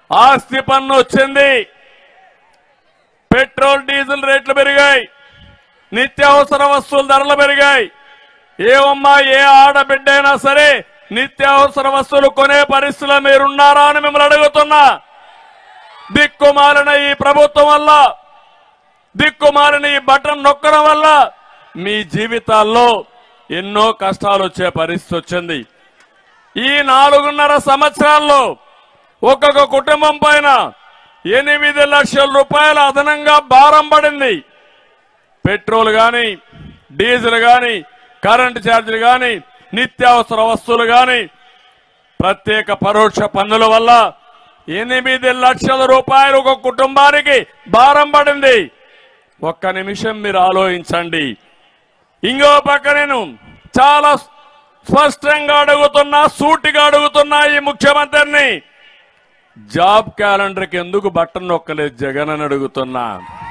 ఆస్తి పన్ను వచ్చింది పెట్రోల్ డీజిల్ రేట్లు పెరిగాయి నిత్యావసర వస్తువుల ధరలు పెరిగాయి ఏమమ్మా ఏ ఆడబిడ్డ అయినా సరే నిత్యావసర వస్తువులు కొనే పరిస్థితిలో మీరున్నారా అని మిమ్మల్ని అడుగుతున్నా దిక్కుమాలిన ఈ ప్రభుత్వం వల్ల దిక్కుమాలిన ఈ బటన్ నొక్కడం వల్ల మీ జీవితాల్లో ఎన్నో కష్టాలు వచ్చే పరిస్థితి వచ్చింది ఈ నాలుగున్నర సంవత్సరాల్లో ఒక్కొక్క కుటుంబం పైన ఎనిమిది లక్షల రూపాయల అదనంగా భారం పడింది పెట్రోల్ గాని డీజిల్ గాని కరెంటు ఛార్జీలు గాని నిత్యావసర వస్తువులు గాని ప్రత్యేక పరోక్ష పన్నుల వల్ల ఎనిమిది లక్షల రూపాయలు ఒక కుటుంబానికి భారం పడింది ఒక్క నిమిషం మీరు ఆలోచించండి ఇంకో పక్క నేను చాలా స్పష్టంగా అడుగుతున్నా సూటిగా అడుగుతున్నా ఈ ముఖ్యమంత్రిని జాబ్ క్యాలెండర్కి ఎందుకు బట్టన్ నొక్కలేదు జగన్ అని అడుగుతున్నా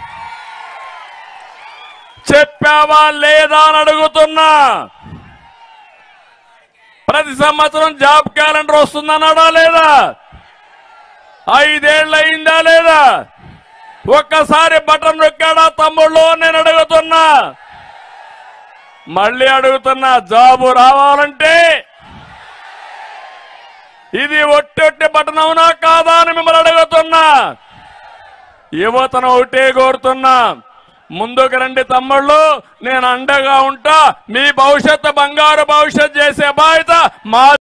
చెప్పావా లేదా అని అడుగుతున్నా ప్రతి సంవత్సరం జాబ్ క్యాలెండర్ వస్తుందన్నాడా లేదా ఐదేళ్ళు అయిందా లేదా ఒక్కసారి బటన్ నొక్కాడా తమ్ముళ్ళు అని నేను అడుగుతున్నా మళ్ళీ అడుగుతున్నా జాబు రావాలంటే ఇది ఒట్టొట్టి బటన్ అవునా కాదా అని మిమ్మల్ని అడుగుతున్నా యువతను ఒకటే కోరుతున్నా ముందుకు రండి తమ్ముళ్ళు నేను అండగా ఉంటా మీ భవిష్యత్తు బంగారు భవిష్యత్ చేసే బాధ్యత మా